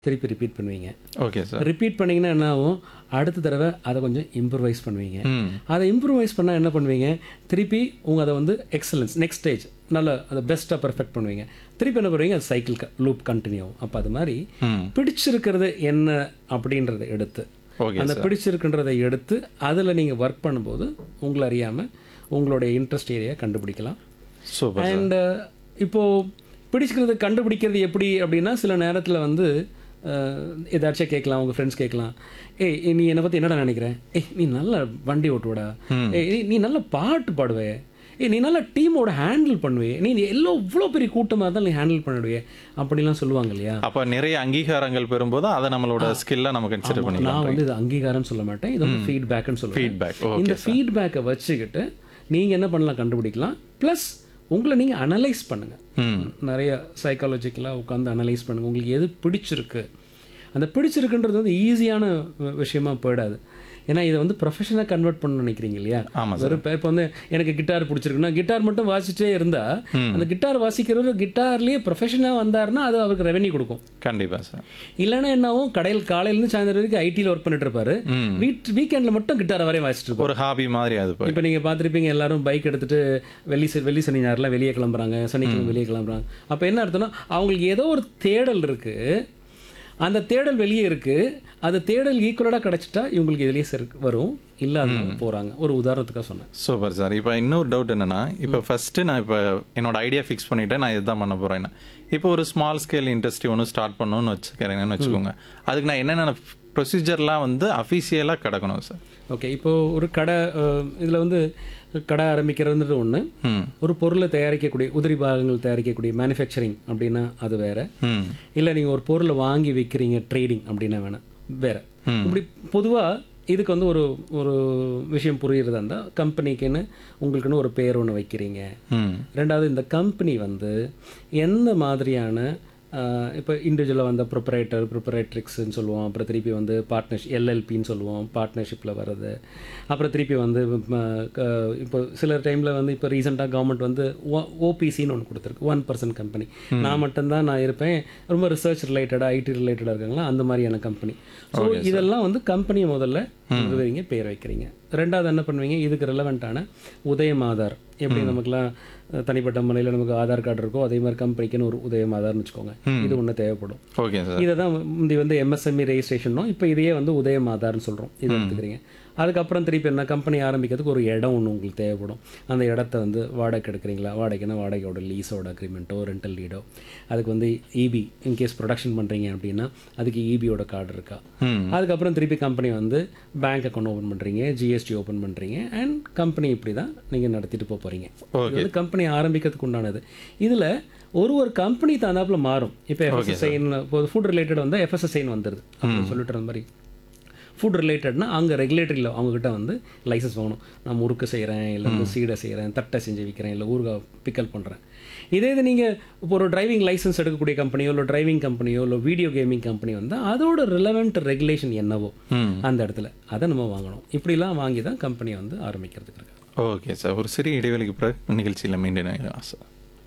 திருப்பி ரிப்பீட் பண்ணுவீங்க okay sir repeat பண்ணிங்கன்னா என்ன ஆகும் அடுத்த தடவை அதை கொஞ்சம் இம்ப்ரூவைஸ் பண்ணுவீங்க ம் அதை இம்ப்ரூவைஸ் பண்ணால் என்ன பண்ணுவீங்க திருப்பி உங்கள் அதை வந்து எக்ஸலன்ஸ் நெக்ஸ்ட் ஸ்டேஜ் நல்ல அதை பெஸ்ட்டாக பெர்ஃபெக்ட் பண்ணுவீங்க திருப்பி என்ன பண்ணுவீங்க அது சைக்கிள் லூப் கண்டினியூ ஆகும் அப்போ அது மாதிரி ம் பிடிச்சிருக்கிறது என்ன அப்படின்றத எடுத்து ஓகே அந்த பிடிச்சிருக்குன்றதை எடுத்து அதில் நீங்கள் ஒர்க் பண்ணும்போது உங்களை அறியாமல் உங்களுடைய இன்ட்ரெஸ்ட் ஏரியா கண்டுபிடிக்கலாம் சூப்பர் அண்ட் இப்போது பிடிச்சிக்கிறது கண்டுபிடிக்கிறது எப்படி அப்படின்னா சில நேரத்தில் வந்து அஹ், ஏதாச்சும் கேட்கலாம் உங்கள் ஃப்ரெண்ட்ஸ் கேட்கலாம் ஏய் நீ என்னை பற்றி என்னடா நினைக்கிறேன் ஏய் நீ நல்ல வண்டி ஓட்டுவடா ஏய் நீ- நீ நல்ல பாட்டு பாடுவே ஏய் நீ நல்ல டீமோட ஹேண்டில் பண்ணுவே நீ எல்லாம் இவ்வளோ பெரிய கூட்டமாக இருந்தாலும் நீ ஹேண்டில் பண்ணிடுவே அப்படிலாம் சொல்லுவாங்க இல்லையா அப்போ நிறைய அங்கீகாரங்கள் பெறும்போது அதை நம்மளோட ஸ்கில்லாக நம்ம கன்சிடர் பண்ணிக்கலாம் நான் வந்து இது அங்கீகாரம் சொல்ல மாட்டேன் இது வந்து ஃபீட்பேக்னு சொல்லுவேன் ஃபீட்பேக் ஓ இந்த ஃபீட்பேக்கை வச்சுக்கிட்டு நீங்கள் என்ன பண்ணலாம் கண்டுபிடிக்கலாம் ப்ளஸ் உங்களை நீங்கள் அனலைஸ் பண்ணுங்கள் ம் நிறைய சைக்காலஜிக்கலாக உட்காந்து அனலைஸ் பண்ணுங்கள் உங்களுக்கு எது பிடிச்சிருக்கு அந்த பிடிச்சிருக்குன்றது வந்து ஈஸியான வி- விஷயமா போயிடாது ஏன்னா இதை வந்து ப்ரொஃபஷனாக கன்வெர்ட் பண்ண நினைக்கிறீங்க இல்லையா ஆமா வெறும் இப்போ வந்து எனக்கு கிட்டார் பிடிச்சிருக்குன்னா கிட்டார் மட்டும் வாசிச்சிட்டே இருந்தால் அந்த கிட்டார் வாசிக்கிறவர் கிட்டார்லேயே ப்ரொஃபஷனாக வந்தாருன்னா அது அவருக்கு ரெவென்யூ கொடுக்கும் கண்டிப்பாக சார் இல்லைன்னா என்னாவும் கடையில் காலையிலேருந்து சாயந்தரம் வரைக்கும் ஐடியில் ஒர்க் பண்ணிட்டு இருப்பாரு ம் வீட் வீக்கெண்டில் மட்டும் கிட்டாரை வரையும் வாசிட்டு இருப்பாரு ஒரு ஹாபி மாதிரி அது போய் இப்போ நீங்கள் பார்த்துருப்பீங்க எல்லாரும் பைக் எடுத்துட்டு வெள்ளி ச- வெள்ளி சனி ஞாயிறுலாம் வெளியே கிளம்புறாங்க சனிக்கிழமை வெளியே கிளம்புறாங்க அப்போ என்ன அர்த்தம்னா அவங்களுக்கு ஏதோ ஒரு தேடல் இருக்குது அந்த தேடல் வெளியே இருக்குது அந்த தேடல் ஈக்குவலாக கிடச்சிட்டா இவங்களுக்கு இதுலேயே சரி வரும் இல்லாதவங்க போகிறாங்க ஒரு உதாரணத்துக்காக சொன்னேன் சூப்பர் சார் இப்போ இன்னொரு டவுட் என்னன்னா இப்போ ஃபர்ஸ்ட்டு நான் இப்போ என்னோட ஐடியா ஃபிக்ஸ் பண்ணிட்டேன் நான் இதுதான் பண்ண போகிறேன்னு இப்போ ஒரு ஸ்மால் ஸ்கேல் இண்டஸ்ட்ரி ஒன்று ஸ்டார்ட் பண்ணணும்னு வச்சுக்கிறேங்கன்னு வச்சுக்கோங்க அதுக்கு நான் என்னென்ன ப்ரொசீஜர்லாம் வந்து அஃபீஷியலாக கிடக்கணும் சார் ஓகே இப்போது ஒரு கடை இதில் வந்து கடை ஆரம்பிக்கிறதுன்றது ஒன்று ம் ஒரு பொருளை தயாரிக்கக்கூடிய உதிரி பாகங்கள் தயாரிக்கக்கூடிய மேனுஃபேக்சரிங் அப்படின்னா அது வேறு ம் இல்லை நீங்கள் ஒரு பொருளை வாங்கி விற்கிறீங்க ட்ரேடிங் அப்படின்னா வேணாம் வேற இப்படி பொதுவாக இதுக்கு வந்து ஒரு ஒரு விஷயம் புரியுறதா இருந்தால் கம்பெனிக்குன்னு உங்களுக்குன்னு ஒரு பேர் ஒன்று வைக்கிறீங்க ம் ரெண்டாவது இந்த கம்பெனி வந்து எந்த மாதிரியான இப்போ இண்டிவிஜுவலாக வந்த ப்ரொப்ரேட்டர் ப்ரொப்ரேட்ரிக்ஸ்ன்னு சொல்லுவோம் அப்புறம் திருப்பி வந்து பார்ட்னர்ஷிப் எல்எல்பின்னு சொல்லுவோம் பார்ட்னர்ஷிப்பில் வர்றது அப்புறம் திருப்பி வந்து ம, க- இப்போ சில டைமில் வந்து இப்போ ரீசெண்டாக கவர்மெண்ட் வந்து ஓபிசின்னு ஒன்று கொடுத்துருக்கு ஒன் பர்சன்ட் கம்பெனி நான் மட்டும்தான் நான் இருப்பேன் ரொம்ப ரிசர்ச் ரிலேட்டடாக ஐடி ரிலேட்டடாக இருக்காங்களா அந்த மாதிரியான கம்பெனி ஸோ இதெல்லாம் வந்து கம்பெனியை முதல்ல எழுதுவீங்க பேர் வைக்கிறீங்க ரெண்டாவது என்ன பண்ணுவீங்க இதுக்கு ரெலவெண்ட்டான உதயம் ஆதார் எப்படி நமக்குலாம் அஹ், தனிப்பட்ட முறையில் நமக்கு ஆதார் கார்டு இருக்கோ அதே மாதிரி கம்பெனிக்குன்னு ஒரு உதயம் ஆதார்னு வச்சுக்கோங்க இது ஒன்று தேவைப்படும் ஓகே சார் இதை தான் முந்தி வந்து எம்எஸ்எம்இ ரெஜிஸ்ட்ரேஷனும் இப்போ இதையே வந்து உதயம் ஆதார்னு சொல்கிறோம் இது எடுத்துக்கிறீங்க அதுக்கப்புறம் திருப்பி என்ன கம்பெனி ஆரம்பிக்கிறதுக்கு ஒரு இடம் ஒன்று உங்களுக்கு தேவைப்படும் அந்த இடத்த வந்து வாடகை எடுக்கிறீங்களா வாடகைன்னா வாடகையோட லீஸோட அக்ரிமெண்ட்டோ ரெண்டல் லீடோ அதுக்கு வந்து இபி இன்கேஸ் ப்ரொடக்ஷன் பண்ணுறீங்க அப்படின்னா அதுக்கு இபியோட கார்டு இருக்கா ம் அதுக்கப்புறம் திருப்பி கம்பெனி வந்து பேங்க் அக்கௌண்ட் ஓப்பன் பண்ணுறீங்க ஜிஎஸ்டி ஓப்பன் பண்ணுறீங்க அண்ட் கம்பெனி இப்படி தான் நீங்கள் நடத்திட்டு போக போகிறீங்க இது வந்து கம்பெனி ஆரம்பிக்கிறதுக்கு உண்டானது இதில் ஒரு ஒரு கம்பெனி தகுந்தாப்புல மாறும் இப்போ எஃப்எஸ்எஸ்ஐன்னு இப்போ ஃபுட் ரிலேட்டட் வந்து எஃப்எஸ்எஸ்ஐன்னு வந்துருது அப்படின்னு சொல்லிட்டு இருந்த மாதிரி ஃபுட் ரிலேட்டட்னா அங்கே ரெகுலேட்டரியில் அவங்கக்கிட்ட வந்து லைசன்ஸ் வாங்கணும் நான் முறுக்கு செய்கிறேன் இல்லை வந்து சீடை செய்கிறேன் தட்டை செஞ்சு விற்கிறேன் இல்லை ஊறுகாய் பிக்கல் பண்ணுறேன் இதே இது நீங்கள் இப்போ ஒரு டிரைவிங் லைசன்ஸ் எடுக்கக்கூடிய கம்பெனியோ இல்லை டிரைவிங் கம்பெனியோ இல்லை வீடியோ கேமிங் கம்பெனி வந்து அதோட ரிலவெண்ட் ரெகுலேஷன் என்னவோ ம் அந்த இடத்துல அதை நம்ம வாங்கணும் இப்படிலாம் வாங்கி தான் கம்பெனி வந்து ஆரம்பிக்கிறதுக்கு இருக்கு ஓகே சார் ஒரு சிறிய இடைவெளிக்கு பிறகு நிகழ்ச்சியில் மீண்டும் இணையலாம் sir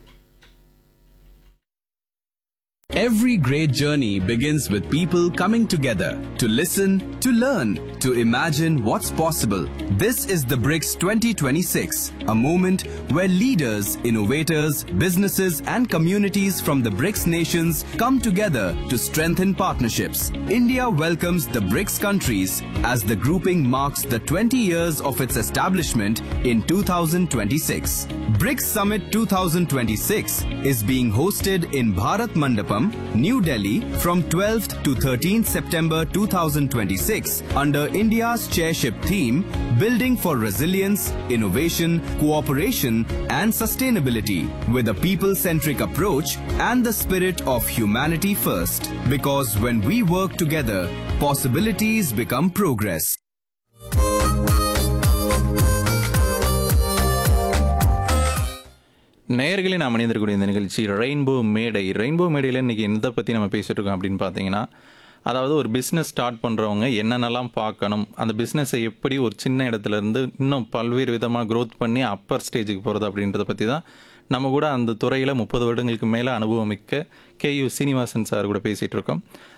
Every great journey begins with people coming together to listen, to learn, to imagine what's possible. This is the BRICS 2026, a moment where leaders, innovators, businesses, and communities from the BRICS nations come together to strengthen partnerships. India welcomes the BRICS countries as the grouping marks the 20 years of its establishment in 2026. BRICS Summit 2026 is being hosted in Bharat Mandapam, New Delhi from 12th to 13th September 2026 under India's chairship theme Building for Resilience, Innovation, Cooperation and Sustainability with a people-centric approach and the spirit of humanity first. Because when we work together, possibilities become progress. நேயர்களே நாம் அணிந்திருக்கக்கூடிய இந்த நிகழ்ச்சி rainbow மேடை rainbow மேடையில் இன்றைக்கி எதை பற்றி நம்ம பேசிட்டு இருக்கோம் அப்படின்னு பார்த்தீங்கன்னா அதாவது ஒரு பிஸ்னஸ் ஸ்டார்ட் பண்ணுறவங்க என்னென்னலாம் பார்க்கணும் அந்த பிஸ்னஸை எப்படி ஒரு சின்ன இடத்துல இருந்து இன்னும் பல்வேறு விதமாக க்ரோத் பண்ணி அப்பர் ஸ்டேஜுக்கு போகிறது அப்படின்றத பற்றி தான் நம்ம கூட அந்த துறையில் முப்பது வருடங்களுக்கு மேலே அனுபவம் மிக்க கே யு சீனிவாசன் சார் கூட பேசிகிட்டு இருக்கோம்